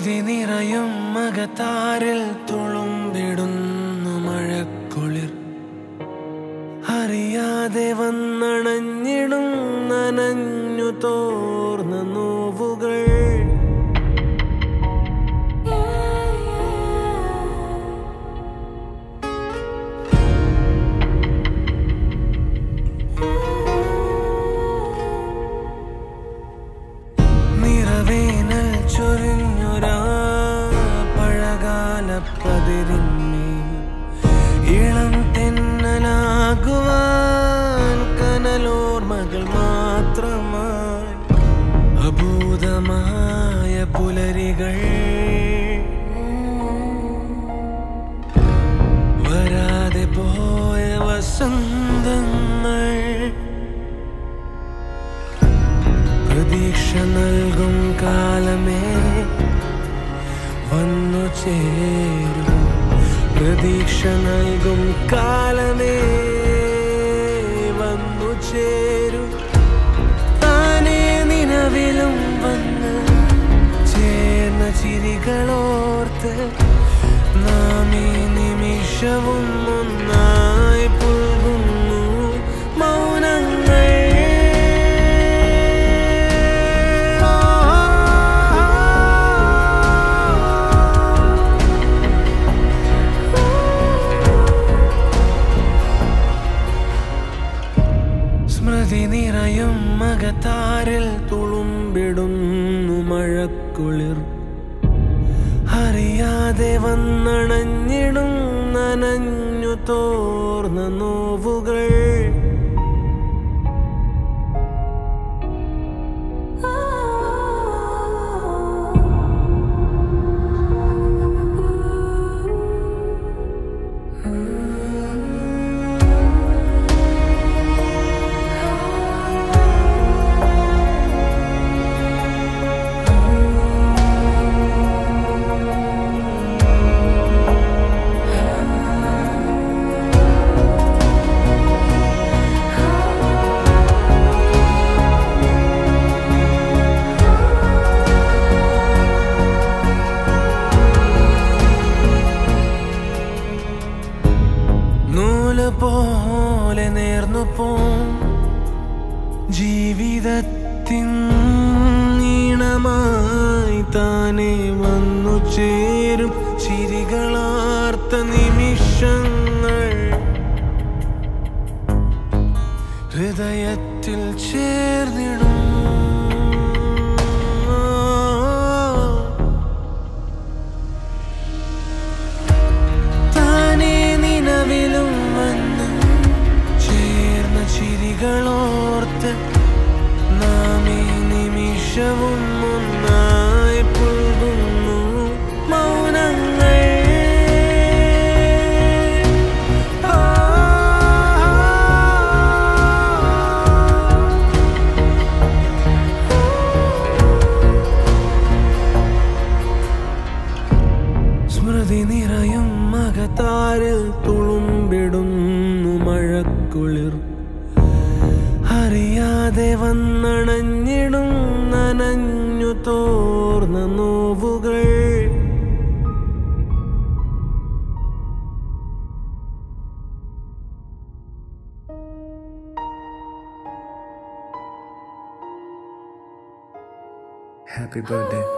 സ്മൃതി നിറയും മകത്താരിൽ തുളുമ്പിടുന്നു മഴക്കുളിർ അറിയാതെ വന്നണഞ്ഞിടും നനഞ്ഞു തോർന്ന നോവുകൾ നിറവേനൽ ചൊരിഞ്ഞൊരാ പഴകാല പതിരിന്മേ ഇളം തെന്നലാകുവാൻ കനലോർമകൾ മാത്രമായി അഭൂതമായ പുലരികൾ വരാതെ പോയ വസന്തങ്ങൾ പ്രതീക്ഷ നൽകും കാലമേ വന്നു ചേരും പ്രതീക്ഷ നൽകും കാലമേ വന്നു ചേരും താനേ നിലവിലും വന്ന് ചേർന്ന ചിരികളോർത്ത് നാം ഈ നിമിഷവും ഒന്നായി പുൽകുന്നു മൗനങ്ങൾ സ്മൃതി നിറയും മകത്താരിൽ തുളുമ്പിടുന്നു മഴക്കുളിർ അറിയാതെ വന്നണഞ്ഞിടും നനഞ്ഞു തോർന്ന നോവുകൾ നൂല് പോലെ നേർന്നു പോം ജീവിതത്തിൻ നീണമായി താനെ വന്നു ചേരും ചിരികളാർത്ത നിമിഷങ്ങൾ ഹൃദയത്തിൽ ചേർന്നിടും താനേ നിലവിലും വന്ന് ചേർന്ന ചിരികളോർത്ത് നാം ഈ നിമിഷവും ഒന്നായി പുൽകുന്നു മൗനങ്ങൾ ആ, സ്മൃതി നിറയും മകത്താരിൽ തുളുമ്പിടുന്നു മഴക്കുളിർ അറിയാതെ വന്നണഞ്ഞിടും നനഞ്ഞു തോർന്ന നോവുകൾ Happy birthday.